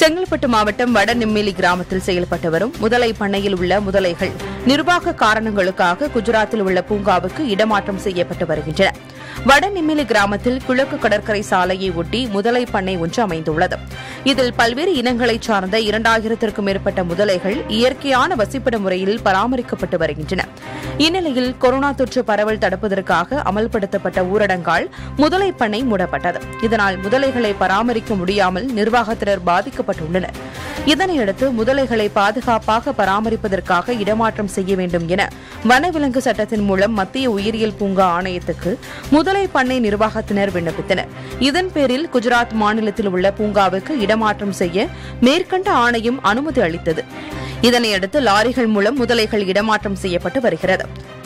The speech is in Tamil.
செங்கல்பட்டு மாவட்டம் வடநெம்மேலி கிராமத்தில் செயல்பட்டு வரும் முதலை பண்ணையில் உள்ள முதலைகள் நிர்வாக காரணங்களுக்காக குஜராத்தில் உள்ள பூங்காவுக்கு இடமாற்றம் செய்யப்பட்டு வருகின்றன வடநெம்மேலி கிராமத்தில் கிழக்கு கடற்கரை சாலையை ஒட்டி முதலை பண்ணை ஒன்று அமைந்துள்ளது இதில் பல்வேறு இனங்களைச் சார்ந்த இரண்டாயிரத்திற்கும் மேற்பட்ட முதலைகள் இயற்கையான வசிப்பிட முறையில் பராமரிக்கப்பட்டு வருகின்றன இந்நிலையில் கொரோனா தொற்று பரவல் தடுப்பதற்காக அமல்படுத்தப்பட்ட ஊரடங்கால் முதலை பண்ணை மூடப்பட்டது இதனால் முதலைகளை பராமரிக்க முடியாமல் நிர்வாகத்தினர் பாதிக்கப்பட்டுள்ளனர் இதனையடுத்து முதலைகளை பாதுகாப்பாக பராமரிப்பதற்காக இடமாற்றம் செய்ய வேண்டும் என வனவிலங்கு சட்டத்தின் மூலம் மத்திய உயிரியல் பூங்கா ஆணையத்துக்கு முதலை பண்ணை நிர்வாகத்தினர் விண்ணப்பித்தனர் இதன் பேரில் குஜராத் மாநிலத்தில் உள்ள பூங்காவுக்கு இடமாற்றம் செய்ய மேற்கண்ட ஆணையம் அனுமதி அளித்தது இதனையடுத்து லாரிகள் மூலம் முதலைகள் இடமாற்றம் செய்யப்பட்டு வருகிறது